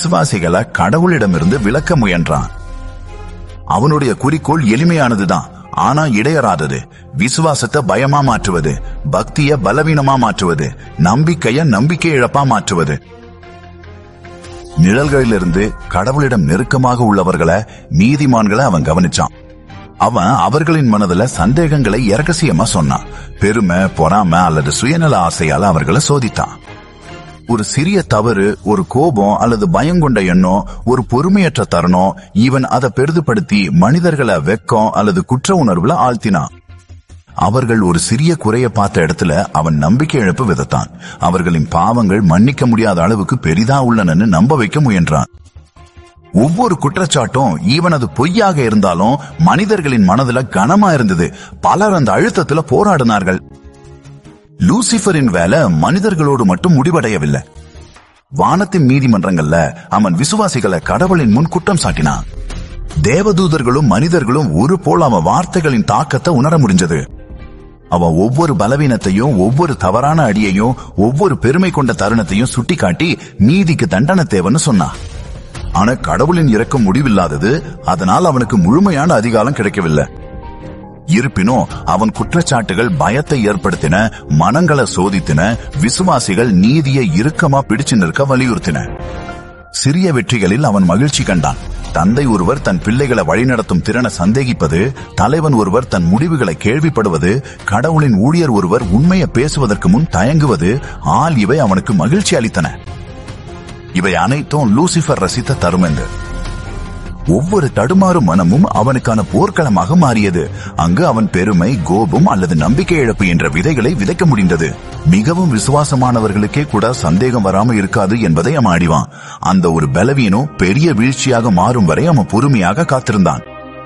விசுவாசிகளை கடவுளிடமிருந்து விலக்க முயன்றான் அவனுடைய குறிக்கோள் எளிமையானதுதான் ஆனா இடையறாதது விசுவாசத்தை பயமா மாற்றுவது பக்திய பலவீனமா மாற்றுவது நம்பிக்கைய நம்பிக்கை இழப்பா மாற்றுவது நிழல்களிலிருந்து கடவுளிடம் நெருக்கமாக உள்ளவர்களை நீதிமான்களை அவன் கவனிச்சான் அவன் அவர்களின் மனதுல சந்தேகங்களை இரகசியமா சொன்னான் பெருமை பொறாமை அல்லது சுயநல ஆசையால அவர்களை சோதித்தான் ஒரு சிறிய தவறு ஒரு கோபம் அல்லது பயம் கொண்ட எண்ணம் ஒரு பொறுமையற்ற தருணம் இவன் அதை பெரிதுபடுத்தி மனிதர்களை வெக்கம் அல்லது குற்ற உணர்வுல ஆழ்த்தினான் அவர்கள் ஒரு சிறிய குறைய பார்த்த இடத்துல அவன் நம்பிக்கை இழப்பு விதத்தான் அவர்களின் பாவங்கள் மன்னிக்க முடியாத அளவுக்கு பெரிதா உள்ளனன்னு நம்ப வைக்க முயன்றான் ஒவ்வொரு குற்றச்சாட்டும் ஈவன் அது பொய்யாக இருந்தாலும் மனிதர்களின் மனதுல கனமா இருந்தது பலர் அந்த அழுத்தத்துல போராடினார்கள் லூசிபரின் வேலை மனிதர்களோடு மட்டும் முடிவடையவில்லை வானத்தின் நீதிமன்றங்கள்ல அவன் விசுவாசிகளை கடவுளின் முன் குற்றம் சாட்டினான் தேவதூதர்களும் மனிதர்களும் ஒரு போல் அவன் வார்த்தைகளின் தாக்கத்தை உணர முடிஞ்சது அவன் ஒவ்வொரு பலவீனத்தையும் ஒவ்வொரு தவறான அடியையும் ஒவ்வொரு பெருமை கொண்ட தருணத்தையும் சுட்டிக்காட்டி நீதிக்கு தண்டனை தேவைன்னு சொன்னான் ஆனா கடவுளின் இறக்கம் முடிவில்லாதது அதனால் அவனுக்கு முழுமையான அதிகாரம் கிடைக்கவில்லை இருப்பினும் அவன் குற்றச்சாட்டுகள் பயத்தை ஏற்படுத்தின மனங்களை சோதித்தின விசுவாசிகள் நீதியை இறுக்கமா பிடிச்சு நிற்க வலியுறுத்தின சிறிய வெற்றிகளில் அவன் மகிழ்ச்சி கண்டான் தந்தை ஒருவர் தன் பிள்ளைகளை வழிநடத்தும் திறனை சந்தேகிப்பது தலைவன் ஒருவர் தன் முடிவுகளை கேள்விப்படுவது கடவுளின் ஊழியர் ஒருவர் உண்மையை பேசுவதற்கு முன் தயங்குவது ஆல் இவை அவனுக்கு மகிழ்ச்சி அளித்தன இவை அனைத்தும் லூசிபர் ரசித்த தருமென்று ஒவ்வொரு தடுமாறும் மனமும் அவனுக்கான போர்க்களமாக மாறியது அங்கு அவன் பெருமை கோபம் அல்லது நம்பிக்கை இழப்பு என்ற விதைகளை விதைக்க முடிந்தது மிகவும் விசுவாசமானவர்களுக்கே கூட சந்தேகம் வராம இருக்காது என்பதை அவன் அறிவான் அந்த ஒரு பலவீனம் பெரிய வீழ்ச்சியாக மாறும் வரை அவன் பொறுமையாக காத்திருந்தான்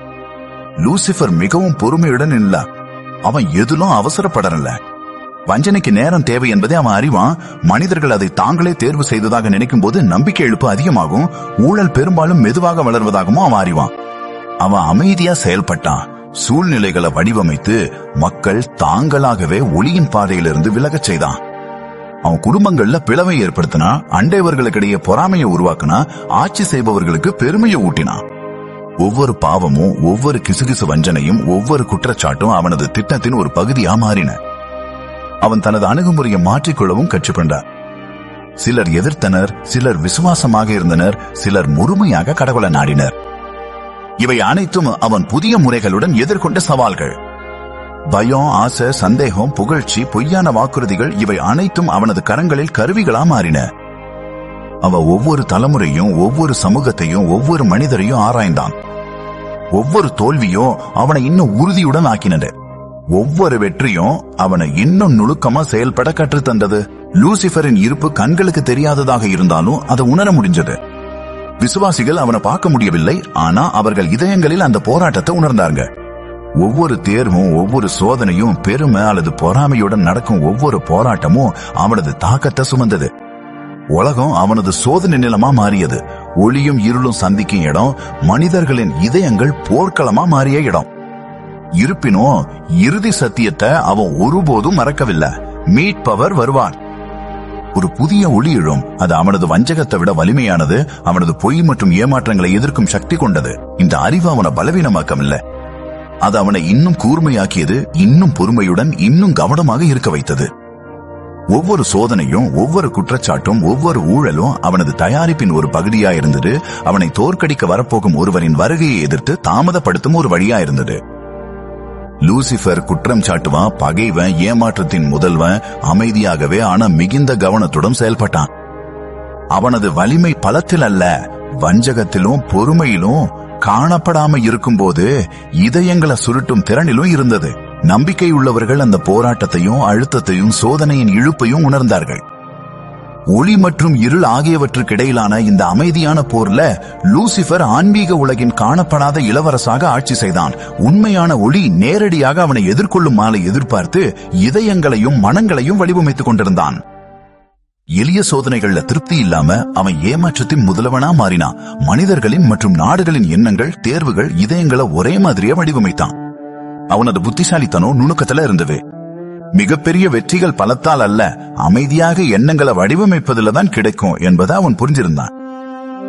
லூசிபர் மிகவும் பொறுமையுடன் இல்ல அவன் எதிலும் அவசரப்படல வஞ்சனைக்கு நேரம் தேவை என்பதை அவன் அறிவான் மனிதர்கள் அதை தாங்களே தேர்வு செய்ததாக நினைக்கும் போது நம்பிக்கை எழுப்பு அதிகமாகும் ஊழல் பெரும்பாலும் மெதுவாக வளர்வதாகவும் அவன் அறிவான் அவன் அமைதியா செயல்பட்டான் சூழ்நிலைகளை வடிவமைத்து மக்கள் தாங்களாகவே ஒளியின் பாதையிலிருந்து விலகச் செய்தான் அவன் குடும்பங்கள்ல பிளவை ஏற்படுத்தினா அண்டைவர்களுக்கிடையே பொறாமையை உருவாக்கினா ஆட்சி செய்பவர்களுக்கு பெருமையை ஊட்டினான் ஒவ்வொரு பாவமும் ஒவ்வொரு கிசுகிசு வஞ்சனையும் ஒவ்வொரு குற்றச்சாட்டும் அவனது திட்டத்தின் ஒரு பகுதியா மாறின அவன் தனது அணுகுமுறையை மாற்றிக்கொள்ளவும் கற்றுக்கொண்டார் சிலர் எதிர்த்தனர் சிலர் விசுவாசமாக இருந்தனர் சிலர் முழுமையாக கடவுளை நாடினர் இவை அனைத்தும் அவன் புதிய முறைகளுடன் எதிர்கொண்ட சவால்கள் பயம் ஆசை சந்தேகம் புகழ்ச்சி பொய்யான வாக்குறுதிகள் இவை அனைத்தும் அவனது கரங்களில் கருவிகளா மாறின அவ ஒவ்வொரு தலைமுறையும் ஒவ்வொரு சமூகத்தையும் ஒவ்வொரு மனிதரையும் ஆராய்ந்தான் ஒவ்வொரு தோல்வியும் அவனை இன்னும் உறுதியுடன் ஆக்கினது ஒவ்வொரு வெற்றியும் அவனை இன்னும் நுணுக்கமா செயல்பட கற்றுத் தந்தது லூசிபரின் இருப்பு கண்களுக்கு தெரியாததாக இருந்தாலும் அதை உணர முடிஞ்சது விசுவாசிகள் அவனை பார்க்க முடியவில்லை ஆனா அவர்கள் இதயங்களில் அந்த போராட்டத்தை உணர்ந்தாங்க ஒவ்வொரு தேர்வும் ஒவ்வொரு சோதனையும் பெருமை அல்லது பொறாமையுடன் நடக்கும் ஒவ்வொரு போராட்டமும் அவனது தாக்கத்தை சுமந்தது உலகம் அவனது சோதனை நிலமா மாறியது ஒளியும் இருளும் சந்திக்கும் இடம் மனிதர்களின் இதயங்கள் போர்க்களமா மாறிய இடம் இருப்பினும் இறுதி சத்தியத்தை அவன் ஒருபோதும் மறக்கவில்லை மீட்பவர் வருவார் ஒரு புதிய ஒளி எழும் அது அவனது வஞ்சகத்தை விட வலிமையானது அவனது பொய் மற்றும் ஏமாற்றங்களை எதிர்க்கும் சக்தி கொண்டது இந்த அறிவு அவனை பலவீனமாக்கமில்லை அது அவனை இன்னும் கூர்மையாக்கியது இன்னும் பொறுமையுடன் இன்னும் கவனமாக இருக்க வைத்தது ஒவ்வொரு சோதனையும் ஒவ்வொரு குற்றச்சாட்டும் ஒவ்வொரு ஊழலும் அவனது தயாரிப்பின் ஒரு பகுதியா இருந்தது அவனை தோற்கடிக்க வரப்போகும் ஒருவரின் வருகையை எதிர்த்து தாமதப்படுத்தும் ஒரு வழியா இருந்தது லூசிபர் குற்றம் சாட்டுவான் பகைவன் ஏமாற்றத்தின் முதல்வன் அமைதியாகவே ஆனா மிகுந்த கவனத்துடன் செயல்பட்டான் அவனது வலிமை பலத்தில் அல்ல வஞ்சகத்திலும் பொறுமையிலும் காணப்படாம இருக்கும்போது இதயங்களை சுருட்டும் திறனிலும் இருந்தது நம்பிக்கை உள்ளவர்கள் அந்த போராட்டத்தையும் அழுத்தத்தையும் சோதனையின் இழுப்பையும் உணர்ந்தார்கள் ஒளி மற்றும் இருள் ஆகியவற்றுக்கிடையிலான இந்த அமைதியான போர்ல லூசிபர் ஆன்மீக உலகின் காணப்படாத இளவரசாக ஆட்சி செய்தான் உண்மையான ஒளி நேரடியாக அவனை எதிர்கொள்ளும் மாலை எதிர்பார்த்து இதயங்களையும் மனங்களையும் வடிவமைத்துக் கொண்டிருந்தான் எளிய சோதனைகள்ல திருப்தி இல்லாம அவன் ஏமாற்றத்தின் முதல்வனா மாறினான் மனிதர்களின் மற்றும் நாடுகளின் எண்ணங்கள் தேர்வுகள் இதயங்களை ஒரே மாதிரியே வடிவமைத்தான் அவனது புத்திசாலித்தனம் நுணுக்கத்துல இருந்தது மிகப்பெரிய வெற்றிகள் பலத்தால் அல்ல அமைதியாக எண்ணங்களை வடிவமைப்பதில் தான் கிடைக்கும் என்பதை அவன் புரிஞ்சிருந்தான்